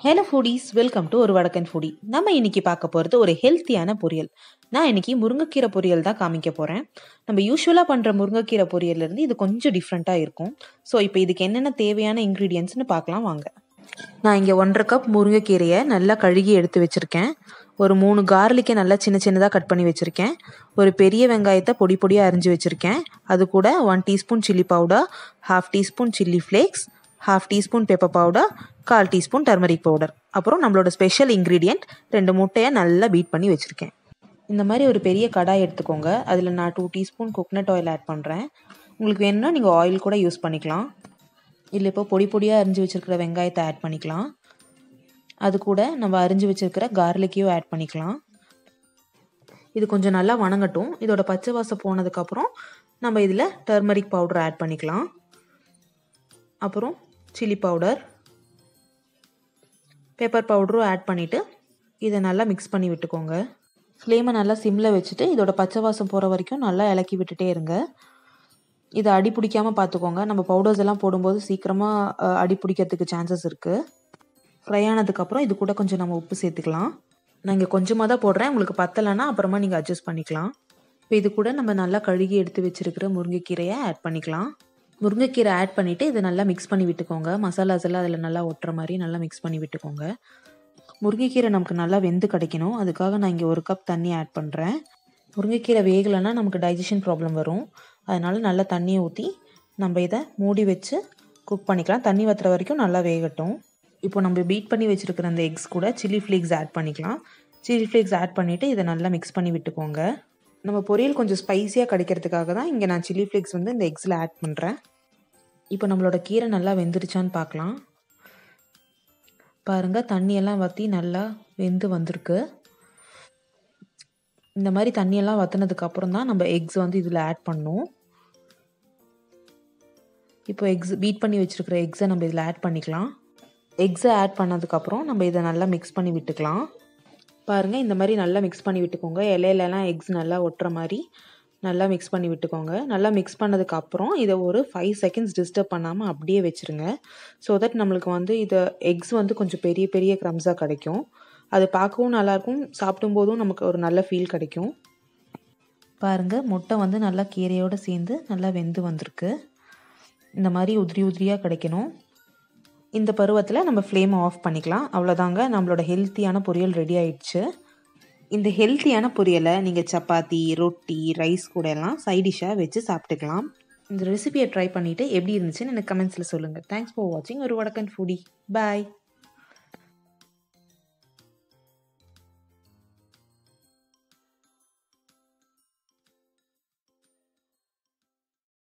hello foodies welcome to ஒரு வடக்கன் foodie நம்ம இன்னைக்கு பார்க்க போகிறது ஒரு ஹெல்த்தியான பொரியல் நான் இன்னைக்கு முருங்கைக்கீரை பொரியல் தான் காமிக்க போகிறேன் நம்ம யூஸ்வலாக பண்ணுற முருங்கைக்கீரை பொரியல்லேருந்து இது கொஞ்சம் டிஃப்ரெண்ட்டாக இருக்கும் ஸோ இப்போ இதுக்கு என்னென்ன தேவையான இன்க்ரீடியன்ட்ஸ்னு பார்க்கலாம் வாங்க நான் இங்கே ஒன்றரை கப் முருங்கைக்கீரையை நல்லா கழுகி எடுத்து வச்சுருக்கேன் ஒரு மூணு கார்லிக்கை நல்லா சின்ன சின்னதாக கட் பண்ணி வச்சுருக்கேன் ஒரு பெரிய வெங்காயத்தை பொடி பொடியாக அரிஞ்சு வச்சுருக்கேன் அது கூட one teaspoon chilli powder half teaspoon chilli flakes half teaspoon pepper powder கால் டீஸ்பூன் டர்மரிக் பவுடர் அப்புறம் நம்மளோட ஸ்பெஷல் இன்க்ரீடியண்ட் ரெண்டு முட்டையை நல்லா பீட் பண்ணி வச்சுருக்கேன் இந்த மாதிரி ஒரு பெரிய கடாய் எடுத்துக்கோங்க அதில் நான் two teaspoon coconut oil add பண்ணுறேன் உங்களுக்கு வேணும்னா நீங்கள் ஆயில் கூட யூஸ் பண்ணிக்கலாம் இல்லை இப்போ பொடி பொடியாக அரிஞ்சு வச்சுருக்கிற வெங்காயத்தை ஆட் பண்ணிக்கலாம் அது கூட நம்ம அரிஞ்சு வச்சுருக்கிற கார்லிக்கையும் ஆட் பண்ணிக்கலாம் இது கொஞ்சம் நல்லா வணங்கட்டும் இதோட பச்சை வாசம் போனதுக்கப்புறம் நம்ம இதில் டர்மரிக் பவுடர் ஆட் பண்ணிக்கலாம் அப்புறம் சில்லி பவுடர் பெப்பர் பவுடரும் ஆட் பண்ணிவிட்டு இதை நல்லா மிக்ஸ் பண்ணி விட்டுக்கோங்க ஃப்ளேமை நல்லா சிம்மில் வச்சுட்டு இதோட பச்சை வாசம் போகிற வரைக்கும் நல்லா இலக்கி விட்டுட்டே இருங்க இதை அடி பிடிக்காமல் பார்த்துக்கோங்க நம்ம பவுடர்ஸ் எல்லாம் போடும்போது சீக்கிரமாக அடி பிடிக்கிறதுக்கு சான்சஸ் இருக்குது ஃப்ரை ஆனதுக்கப்புறம் இது கூட கொஞ்சம் நம்ம உப்பு சேர்த்துக்கலாம் நான் இங்கே கொஞ்சமாக தான் போடுறேன் உங்களுக்கு பத்தலைன்னா அப்புறமா நீங்கள் அட்ஜஸ்ட் பண்ணிக்கலாம் இப்போ இது கூட நம்ம நல்லா கழுகி எடுத்து வச்சுருக்கிற முருங்கைக்கீரையை ஆட் பண்ணிக்கலாம் முருங்கைக்கீரை ஆட் பண்ணிவிட்டு இதை நல்லா மிக்ஸ் பண்ணி விட்டுக்கோங்க மசாலாஸ் எல்லாம் அதில் நல்லா ஒட்டுற மாதிரி நல்லா மிக்ஸ் பண்ணி விட்டுக்கோங்க முருங்கைக்கீரை நமக்கு நல்லா வெந்து கிடைக்கணும் அதுக்காக நான் இங்கே ஒரு கப் தண்ணி ஆட் பண்ணுறேன் முருங்கைக்கீரை வேகலைன்னா நமக்கு டைஜஷன் ப்ராப்ளம் வரும் அதனால் நல்லா தண்ணியை ஊற்றி நம்ம இதை மூடி வச்சு குக் பண்ணிக்கலாம் தண்ணி வத்துற வரைக்கும் நல்லா வேகட்டும் இப்போ நம்ம பீட் பண்ணி வச்சுருக்கிற அந்த எக்ஸ் கூட சில்லி ஃப்ளேக்ஸ் ஆட் பண்ணிக்கலாம் சில்லி ஃப்ளேக்ஸ் ஆட் பண்ணிவிட்டு இதை நல்லா மிக்ஸ் பண்ணி விட்டுக்கோங்க நம்ம பொரியல் கொஞ்சம் ஸ்பைஸியாக கிடைக்கிறதுக்காக தான் இங்கே நான் சில்லி ஃப்ளேக்ஸ் வந்து இந்த எக்ஸில் ஆட் பண்ணுறேன் இப்போ நம்மளோட கீரை நல்லா வெந்துருச்சான்னு பார்க்கலாம் பாருங்கள் தண்ணியெல்லாம் வற்றி நல்லா வெந்து வந்திருக்கு இந்த மாதிரி தண்ணியெல்லாம் வற்றினதுக்கு அப்புறம் தான் நம்ம எக்ஸ் வந்து இதில் ஆட் பண்ணணும் இப்போ எக்ஸ் பீட் பண்ணி வச்சுருக்கிற எக்ஸை நம்ம இதில் ஆட் பண்ணிக்கலாம் எக்ஸை ஆட் பண்ணதுக்கப்புறம் நம்ம இதை நல்லா மிக்ஸ் பண்ணி விட்டுக்கலாம் பாருங்கள் இந்த மாதிரி நல்லா மிக்ஸ் பண்ணி விட்டுக்கோங்க இலையிலலாம் எக்ஸ் நல்லா ஒட்டுற மாதிரி நல்லா மிக்ஸ் பண்ணி விட்டுக்கோங்க நல்லா மிக்ஸ் பண்ணதுக்கப்புறம் இதை ஒரு ஃபைவ் செகண்ட்ஸ் டிஸ்டர்ப் பண்ணாமல் அப்படியே வச்சுருங்க ஸோ தட் நம்மளுக்கு வந்து இதை எக்ஸ் வந்து கொஞ்சம் பெரிய பெரிய க்ரம்ஸாக கிடைக்கும் அது பார்க்கவும் நல்லாயிருக்கும் சாப்பிடும் போதும் நமக்கு ஒரு நல்ல ஃபீல் கிடைக்கும் பாருங்கள் முட்டை வந்து நல்லா கீரையோடு சேர்ந்து நல்லா வெந்து வந்திருக்கு இந்த மாதிரி உதிரி உதிரியாக கிடைக்கணும் இந்த பருவத்தில் நம்ம ஃப்ளேமை ஆஃப் பண்ணிக்கலாம் அவ்வளோதாங்க நம்மளோட ஹெல்த்தியான பொரியல் ரெடி ஆயிடுச்சு இந்த ஹெல்த்தியான பொரியலை நீங்கள் சப்பாத்தி ரொட்டி ரைஸ் கூட எல்லாம் சைடிஷாக வச்சு சாப்பிட்டுக்கலாம் இந்த ரெசிபியை ட்ரை பண்ணிவிட்டு எப்படி இருந்துச்சுன்னு எனக்கு கமெண்ட்ஸில் சொல்லுங்கள் தேங்க்ஸ் ஃபார் வாட்சிங் ஒரு வடக்கன் ஃபுடி பாய்